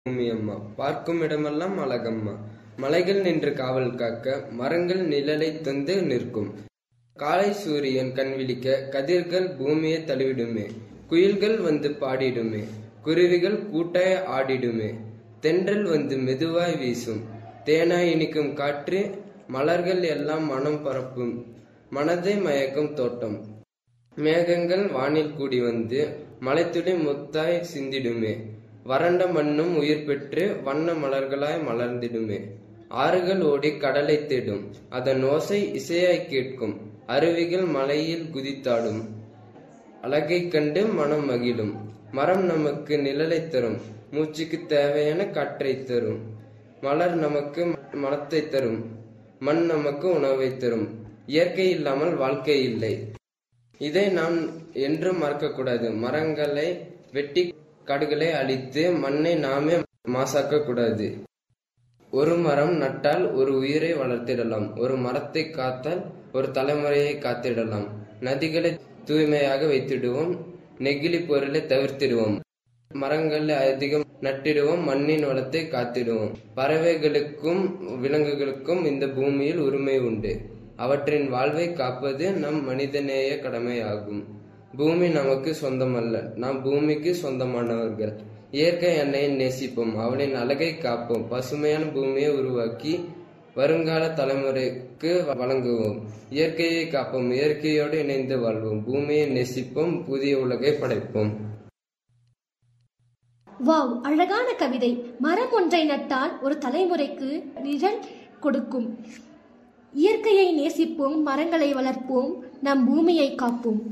பூமி அம்மா பார்க்கும் இடமெல்லாம் அழகம்மா மலைகள் நின்று காவல் காக்க மரங்கள் நிழலை தந்து நிற்கும் காலை சூரியன் கண் விழிக்க கதிர்கள் பூமியை தழுவிடுமே குயில்கள் வந்து பாடிடுமே குருவிகள் கூட்டாய் ஆடிடுமே தென்றல் வந்து மெதுவாய் வீசும் தேனாய் இனிக்கும் காற்று மலர்கள் எல்லாம் மனம் பரப்பும் மனதை மயக்கும் தோட்டம் மேகங்கள் வானில் கூடி வந்து மலைத்துளி முத்தாய் சிந்திடுமே வறண்ட மண்ணும் உயிர் பெற்று வண்ண மலர்களாய் மலர்ந்திடுமே ஆறுகள் ஓடி கடலை தேடும் அதன் ஓசை இசையாய் கேட்கும் அருவிகள் மலையில் குதித்தாடும் அழகைக் கண்டு மனம் மகிழும் மரம் நமக்கு நிழலை தரும் மூச்சுக்கு தேவையான காற்றை தரும் மலர் நமக்கு மனத்தை தரும் மண் நமக்கு உணவை தரும் இயற்கை இல்லாமல் வாழ்க்கை இல்லை இதை நாம் என்றும் மறக்கக்கூடாது மரங்களை வெட்டி காடுகளை அழித்து மண்ணை நாமே மாசாக்க கூடாது ஒரு மரம் நட்டால் ஒரு உயிரை வளர்த்திடலாம் ஒரு மரத்தை காத்தால் ஒரு தலைமுறையை காத்திடலாம் நதிகளை தூய்மையாக வைத்திடுவோம் நெகிழி பொருளை தவிர்த்திடுவோம் மரங்களை அதிகம் நட்டிடுவோம் மண்ணின் வளத்தை காத்திடுவோம் பறவைகளுக்கும் விலங்குகளுக்கும் இந்த பூமியில் உரிமை உண்டு அவற்றின் வாழ்வை காப்பது நம் மனிதநேய கடமையாகும் பூமி நமக்கு சொந்தமல்ல நாம் பூமிக்கு சொந்தமானவர்கள் இயற்கை எண்ணெயை நேசிப்போம் அவளின் அழகை காப்போம் பசுமையான பூமியை உருவாக்கி வருங்கால தலைமுறைக்கு வழங்குவோம் இயற்கையை காப்போம் இயற்கையோடு இணைந்து வாழ்வோம் பூமியை நேசிப்போம் புதிய உலகை படைப்போம் வாவ் அழகான கவிதை மரம் ஒன்றை நட்டால் ஒரு தலைமுறைக்கு நிழல் கொடுக்கும் இயற்கையை நேசிப்போம் மரங்களை வளர்ப்போம் நம் பூமியை காப்போம்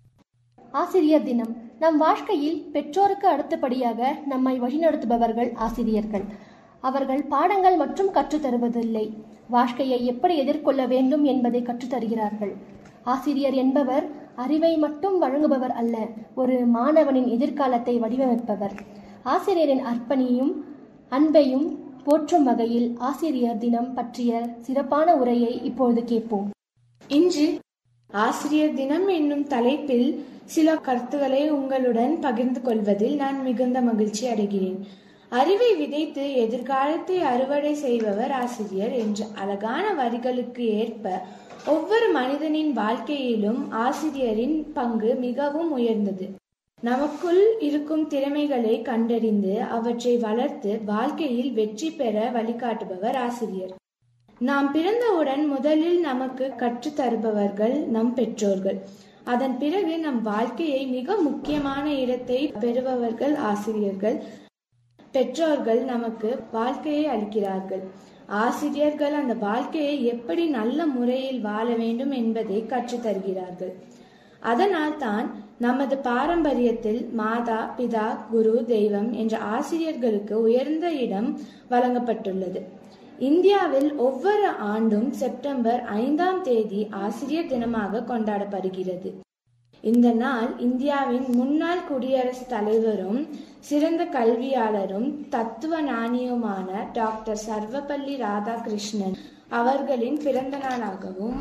ஆசிரியர் தினம் நம் வாழ்க்கையில் பெற்றோருக்கு அடுத்தபடியாக நம்மை வழிநடத்துபவர்கள் ஆசிரியர்கள் அவர்கள் பாடங்கள் மற்றும் கற்றுத்தருவதில்லை வாழ்க்கையை எப்படி எதிர்கொள்ள வேண்டும் என்பதை கற்றுத்தருகிறார்கள் ஆசிரியர் என்பவர் அறிவை மட்டும் வழங்குபவர் அல்ல ஒரு மாணவனின் எதிர்காலத்தை வடிவமைப்பவர் ஆசிரியரின் அர்ப்பணியும் அன்பையும் போற்றும் வகையில் ஆசிரியர் தினம் பற்றிய சிறப்பான உரையை இப்பொழுது கேட்போம் இன்று ஆசிரியர் தினம் என்னும் தலைப்பில் சில கருத்துக்களை உங்களுடன் பகிர்ந்து கொள்வதில் நான் மிகுந்த மகிழ்ச்சி அடைகிறேன் அறிவை விதைத்து எதிர்காலத்தை அறுவடை செய்பவர் ஆசிரியர் என்ற அழகான வரிகளுக்கு ஏற்ப ஒவ்வொரு மனிதனின் வாழ்க்கையிலும் ஆசிரியரின் பங்கு மிகவும் உயர்ந்தது நமக்குள் இருக்கும் திறமைகளை கண்டறிந்து அவற்றை வளர்த்து வாழ்க்கையில் வெற்றி பெற வழிகாட்டுபவர் ஆசிரியர் நாம் பிறந்தவுடன் முதலில் நமக்கு கற்றுத் தருபவர்கள் நம் பெற்றோர்கள் அதன் பிறகு நம் வாழ்க்கையை மிக முக்கியமான இடத்தை பெறுபவர்கள் ஆசிரியர்கள் பெற்றோர்கள் நமக்கு வாழ்க்கையை அளிக்கிறார்கள் ஆசிரியர்கள் அந்த வாழ்க்கையை எப்படி நல்ல முறையில் வாழ வேண்டும் என்பதை கற்றுத் தருகிறார்கள் அதனால் தான் நமது பாரம்பரியத்தில் மாதா பிதா குரு தெய்வம் என்ற ஆசிரியர்களுக்கு உயர்ந்த இடம் வழங்கப்பட்டுள்ளது இந்தியாவில் ஒவ்வொரு ஆண்டும் செப்டம்பர் ஐந்தாம் தேதி ஆசிரியர் தினமாக கொண்டாடப்படுகிறது இந்த நாள் இந்தியாவின் முன்னாள் குடியரசுத் தலைவரும் சிறந்த கல்வியாளரும் தத்துவ ஞானியுமான டாக்டர் சர்வபள்ளி ராதாகிருஷ்ணன் அவர்களின் பிறந்த நாளாகவும்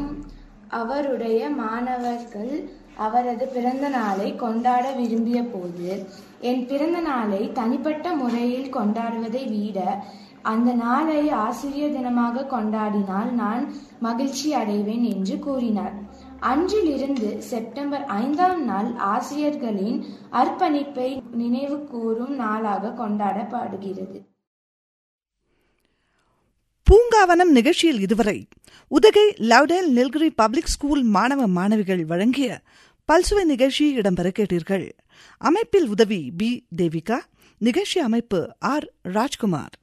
அவருடைய மாணவர்கள் அவரது பிறந்த நாளை கொண்டாட விரும்பிய போது என் பிறந்த நாளை தனிப்பட்ட முறையில் கொண்டாடுவதை விட அந்த நாளை ஆசிரியர் தினமாக கொண்டாடினால் நான் மகிழ்ச்சி அடைவேன் என்று கூறினார் அன்றிலிருந்து செப்டம்பர் ஐந்தாம் நாள் ஆசிரியர்களின் அர்ப்பணிப்பை நினைவு கூறும் நாளாக கொண்டாடப்படுகிறது பூங்காவனம் நிகழ்ச்சியில் இதுவரை Udhagai Lovedale Nilgiri public school மாணவ மாணவிகள் வழங்கிய பல்சுவை நிகழ்ச்சி இடம்பெற கேட்டீர்கள் அமைப்பில் உதவி பி தேவிகா நிகழ்ச்சி அமைப்பு ஆர் ராஜ்குமார்